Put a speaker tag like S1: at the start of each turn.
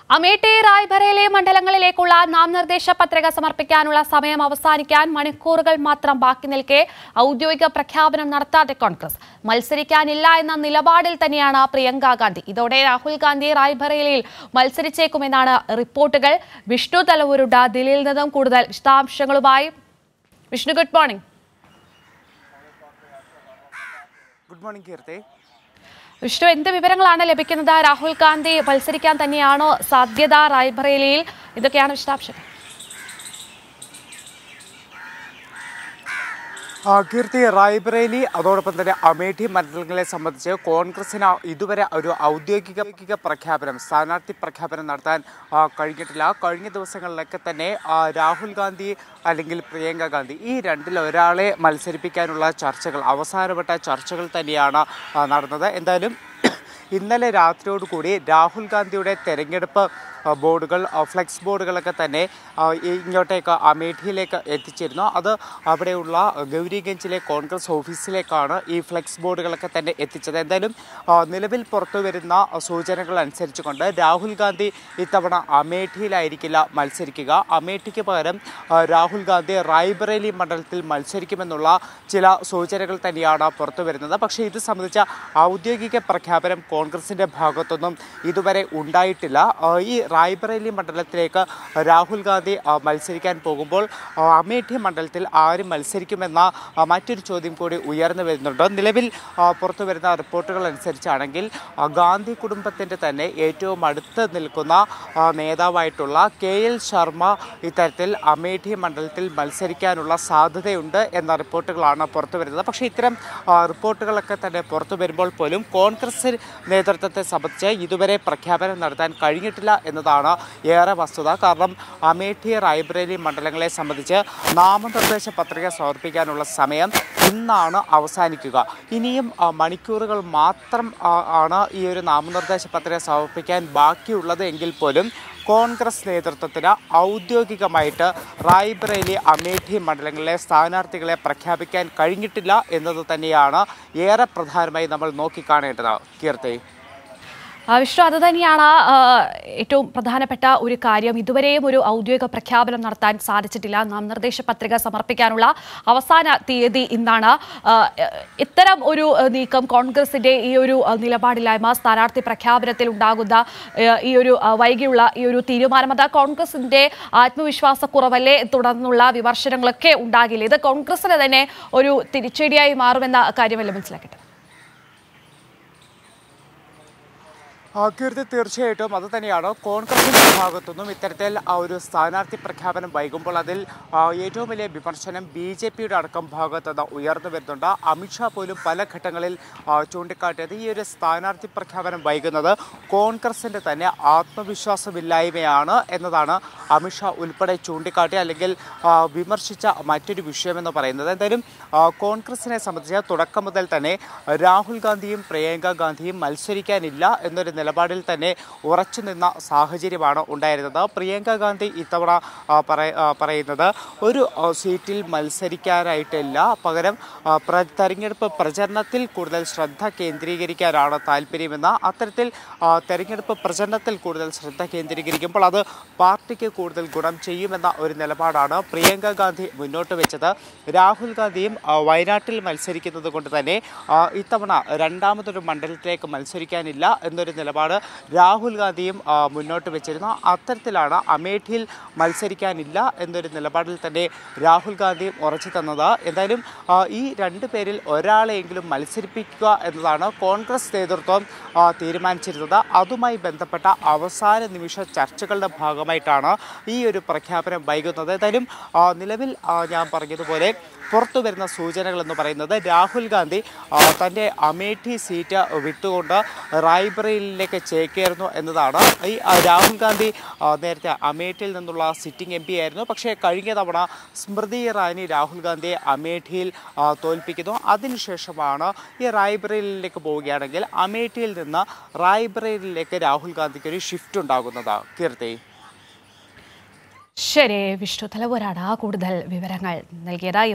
S1: അമേഠി റായ്ബറേലി മണ്ഡലങ്ങളിലേക്കുള്ള നാമനിർദ്ദേശ പത്രിക സമർപ്പിക്കാനുള്ള സമയം അവസാനിക്കാൻ മണിക്കൂറുകൾ മാത്രം ബാക്കി നിൽക്കെ ഔദ്യോഗിക പ്രഖ്യാപനം നടത്താതെ കോൺഗ്രസ് മത്സരിക്കാനില്ല എന്ന നിലപാടിൽ തന്നെയാണ് പ്രിയങ്ക ഗാന്ധി ഇതോടെ രാഹുൽ ഗാന്ധി റായ്ബറേലിയിൽ മത്സരിച്ചേക്കുമെന്നാണ് റിപ്പോർട്ടുകൾ വിഷ്ണു തലവൂരുണ്ട് ദില്ലിയിൽ നിന്നും കൂടുതൽ വിശദാംശങ്ങളുമായി Vishnu good morning
S2: good morning Keerthi
S1: Vishnu എന്ത് വിവരങ്ങളാണ് ലഭിക്കുന്നത് രാഹുൽ ഗാന്ധി മത്സരിക്കാൻ തന്നെയാണോ സാധ്യത റായ്ബറേലിയിൽ ഇതൊക്കെയാണ് വിശദാംശങ്ങൾ
S2: ആ, കീർത്തി റായ്ബറേലി അതോടൊപ്പം തന്നെ അമേഠി മണ്ഡലങ്ങളെ സംബന്ധിച്ച് കോൺഗ്രസിന് ഇതുവരെ ഒരു ഔദ്യോഗിക ഔദ്യോഗിക പ്രഖ്യാപനം സ്ഥാനാർത്ഥി പ്രഖ്യാപനം നടത്താൻ ആ, കഴിഞ്ഞിട്ടില്ല കഴിഞ്ഞ ദിവസങ്ങളിലൊക്കെ തന്നെ ആ, രാഹുൽ ഗാന്ധി അല്ലെങ്കിൽ പ്രിയങ്ക ഗാന്ധി ഈ രണ്ടിൽ ഒരാളെ മത്സരിപ്പിക്കാനുള്ള ചർച്ചകൾ അവസാനപ്പെട്ട ചർച്ചകൾ തന്നെയാണ് ആ, നടന്നത് എന്തായാലും ഇന്നലെ രാത്രിയോടുകൂടി രാഹുൽ ഗാന്ധിയുടെ തെരഞ്ഞെടുപ്പ് ആ, ബോർഡുകൾ ആ, ഫ്ലെക്സ് ബോർഡുകളൊക്കെ തന്നെ ആ, ഈ- ഇങ്ങോട്ടേക്ക് അമേഠിയിലേക്ക് എത്തിച്ചിരുന്നു അത് അവിടെയുള്ള ഗൗരിഗഞ്ചിലെ കോൺഗ്രസ് ഓഫീസിലേക്കാണ് ഈ ഫ്ലെക്സ് ബോർഡുകളൊക്കെ തന്നെ എത്തിച്ചത് എന്തായാലും ആ, നിലവിൽ പുറത്തു വരുന്ന സൂചനകൾ അനുസരിച്ചുകൊണ്ട് രാഹുൽ ഗാന്ധി ഇത്തവണ അമേഠിയിലായിരിക്കില്ല മത്സരിക്കുക അമേഠിക്ക് പകരം ആ, രാഹുൽ ഗാന്ധി റായ്ബറേലി മണ്ഡലത്തിൽ മത്സരിക്കുമെന്നുള്ള ചില സൂചനകൾ തന്നെയാണ് പുറത്തു വരുന്നത് പക്ഷേ ഇത് സംബന്ധിച്ച ഔദ്യോഗിക പ്രഖ്യാപനം കോൺഗ്രസിന്റെ ഭാഗത്തൊന്നും ഇതുവരെ ഉണ്ടായിട്ടില്ല ആ, ഈ റായ്ബറേലി മണ്ഡലത്തിലേക്ക് രാഹുൽ ഗാന്ധി ആ, മത്സരിക്കാൻ പോകുമ്പോൾ ആ, അമേഠി മണ്ഡലത്തിൽ ആര് മത്സരിക്കുമെന്ന ആ, മറ്റൊരു ചോദ്യം കൂടി ഉയർന്നു വരുന്നുണ്ട് നിലവിൽ ആ, പുറത്തു വരുന്ന റിപ്പോർട്ടുകൾ അനുസരിച്ചാണെങ്കിൽ ആ, ഗാന്ധി കുടുംബത്തിന്റെ തന്നെ ഏറ്റവും അടുത്ത് നിൽക്കുന്ന ആ, നേതാവായിട്ടുള്ള കെ എൽ ശർമ്മ ഇത്തരത്തിൽ അമേഠി മണ്ഡലത്തിൽ മത്സരിക്കാനുള്ള സാധ്യതയുണ്ട് എന്ന റിപ്പോർട്ടുകളാണ് പുറത്തു വരുന്നത് പക്ഷേ ഇത്തരം ആ, റിപ്പോർട്ടുകളൊക്കെ തന്നെ പുറത്തു വരുമ്പോൾ പോലും കോൺഗ്രസ് നേതൃത്വത്തെ സംബന്ധിച്ച് ഇതുവരെ പ്രഖ്യാപനം നടത്താൻ കഴിഞ്ഞിട്ടില്ല എന്നതാണ് ഏറെ വസ്തുത കാരണം അമേഠി റായ്ബറേലി മണ്ഡലങ്ങളെ സംബന്ധിച്ച് നാമനിർദ്ദേശ പത്രിക സമർപ്പിക്കാനുള്ള സമയം ഇന്നാണ് അവസാനിക്കുക ഇനിയും ആ, മണിക്കൂറുകൾ മാത്രം ആ, ആണ് ഈ ഒരു നാമനിർദ്ദേശ പത്രിക സമർപ്പിക്കാൻ ബാക്കിയുള്ളത് എങ്കിൽ പോലും കോൺഗ്രസ് നേതൃത്വത്തിന് ഔദ്യോഗികമായിട്ട് റായ്ബറേലി അമേഠി മണ്ഡലങ്ങളിലെ സ്ഥാനാർത്ഥികളെ പ്രഖ്യാപിക്കാൻ കഴിഞ്ഞിട്ടില്ല എന്നത് തന്നെയാണ് ഏറെ പ്രധാനമായി നമ്മൾ നോക്കിക്കാണേണ്ടത് കീർത്തി
S1: ആ, വിഷ്ണു അത് തന്നെയാണ് ആ, ഏറ്റവും പ്രധാനപ്പെട്ട ഒരു കാര്യം ഇതുവരെയും ഒരു ഔദ്യോഗിക പ്രഖ്യാപനം നടത്താൻ സാധിച്ചിട്ടില്ല നാമനിർദ്ദേശ പത്രിക സമർപ്പിക്കാനുള്ള അവസാന തീയതി ഇന്നാണ് ആ, ഇത്തരം ഒരു ആ, നീക്കം കോൺഗ്രസിന്റെ ഈ ഒരു ആ, നിലപാടില്ലായ്മ സ്ഥാനാർത്ഥി പ്രഖ്യാപനത്തിൽ ഉണ്ടാകുന്ന ആ, ഈ ഒരു ആ, വൈകിയുള്ള ഈ ഒരു തീരുമാനം അത് കോൺഗ്രസിന്റെ ആത്മവിശ്വാസക്കുറവല്ലേ തുടർന്നുള്ള വിമർശനങ്ങളൊക്കെ ഉണ്ടാകില്ല ഇത് കോൺഗ്രസിന് തന്നെ ഒരു തിരിച്ചടിയായി മാറുമെന്ന കാര്യമല്ലേ മനസ്സിലാക്കട്ടെ
S2: ആ, കീർത്തി തീർച്ചയായിട്ടും അത് തന്നെയാണ് കോൺഗ്രസിന്റെ ഭാഗത്തുനിന്നും ഇത്തരത്തിൽ ആ ഒരു സ്ഥാനാർത്ഥി പ്രഖ്യാപനം വൈകുമ്പോൾ അതിൽ ആ, ഏറ്റവും വലിയ വിമർശനം ബി ജെ പിയുടെ അടക്കം ഭാഗത്ത് നിന്ന് ഉയർന്നു വരുന്നുണ്ട് അമിത്ഷാ പോലും പല ഘട്ടങ്ങളിൽ ആ, ചൂണ്ടിക്കാട്ടിയത് ഈ ഒരു സ്ഥാനാർത്ഥി പ്രഖ്യാപനം വൈകുന്നത് കോൺഗ്രസിന്റെ തന്നെ ആത്മവിശ്വാസമില്ലായ്മയാണ് എന്നതാണ് അമിത്ഷാ ഉൾപ്പെടെ ചൂണ്ടിക്കാട്ടി അല്ലെങ്കിൽ ആ, വിമർശിച്ച മറ്റൊരു വിഷയമെന്ന് പറയുന്നത് എന്തായാലും ആ, കോൺഗ്രസിനെ സംബന്ധിച്ച് തുടക്കം മുതൽ തന്നെ രാഹുൽ ഗാന്ധിയും പ്രിയങ്ക ഗാന്ധിയും മത്സരിക്കാനില്ല എന്നൊരു നിലപാടിൽ തന്നെ ഉറച്ചു നിന്ന സാഹചര്യമാണ് ഉണ്ടായിരുന്നത് പ്രിയങ്ക ഗാന്ധി ഇത്തവണ ആ, പറയ- ആ, പറയുന്നത് ഒരു ആ, സീറ്റിൽ മത്സരിക്കാനായിട്ടില്ല പകരം ആ, പ്ര- തെരഞ്ഞെടുപ്പ് പ്രചരണത്തിൽ കൂടുതൽ ശ്രദ്ധ കേന്ദ്രീകരിക്കാനാണ് താല്പര്യമെന്ന് അത്തരത്തിൽ ആ, തെരഞ്ഞെടുപ്പ് പ്രചരണത്തിൽ കൂടുതൽ ശ്രദ്ധ കേന്ദ്രീകരിക്കുമ്പോൾ അത് പാർട്ടിക്ക് കൂടുതൽ ഗുണം ചെയ്യുമെന്ന ഒരു നിലപാടാണ് പ്രിയങ്ക ഗാന്ധി മുന്നോട്ട് വെച്ചത് രാഹുൽ ഗാന്ധിയും ആ, വയനാട്ടിൽ മത്സരിക്കുന്നത് കൊണ്ട് തന്നെ ആ, ഇത്തവണ രണ്ടാമതൊരു മണ്ഡലത്തിലേക്ക് മത്സരിക്കാനില്ല എന്നൊരു നിലപാട് രാഹുൽ ഗാന്ധിയും ആ, മുന്നോട്ട് വെച്ചിരുന്നു അത്തരത്തിലാണ് അമേഠിയിൽ മത്സരിക്കാനില്ല എന്നൊരു നിലപാടിൽ തന്നെ രാഹുൽ ഗാന്ധിയും ഉറച്ചു തന്നത് എന്തായാലും ആ, ഈ രണ്ട് പേരിൽ ഒരാളെയെങ്കിലും മത്സരിപ്പിക്കുക എന്നതാണ് കോൺഗ്രസ് നേതൃത്വം ആ, തീരുമാനിച്ചിരുന്നത് അതുമായി ബന്ധപ്പെട്ട അവസാന നിമിഷ ചർച്ചകളുടെ ഭാഗമായിട്ടാണ് ഈ ഒരു പ്രഖ്യാപനം വൈകുന്നത് എന്തായാലും ആ, നിലവിൽ ആ, ഞാൻ പറഞ്ഞതുപോലെ പുറത്തു വരുന്ന സൂചനകൾ എന്ന് പറയുന്നത് രാഹുൽ ഗാന്ധി ആ, തൻ്റെ അമേഠി സീറ്റ് വിട്ടുകൊണ്ട് റായ്ബറേലിയിലേക്ക് ചേക്കേറുന്നു എന്നതാണ് ഈ ആ, രാഹുൽ ഗാന്ധി ആ, നേരത്തെ അമേഠിയിൽ നിന്നുള്ള സിറ്റിംഗ് എം പി ആയിരുന്നു പക്ഷേ കഴിഞ്ഞ തവണ സ്മൃതി ഇറാനി രാഹുൽ ഗാന്ധിയെ അമേഠിയിൽ ആ, തോൽപ്പിക്കുന്നു അതിനുശേഷമാണ് ഈ റായ്ബറേലിയിലേക്ക് പോവുകയാണെങ്കിൽ അമേഠിയിൽ നിന്ന് റായ്ബറേലിയിലേക്ക് രാഹുൽ ഗാന്ധിക്ക് ഒരു ഷിഫ്റ്റ് ഉണ്ടാകുന്നത് കീർത്തി
S1: ശരി വിഷ്ണു തലവരാണ് കൂടുതൽ വിവരങ്ങൾ നൽകിയത്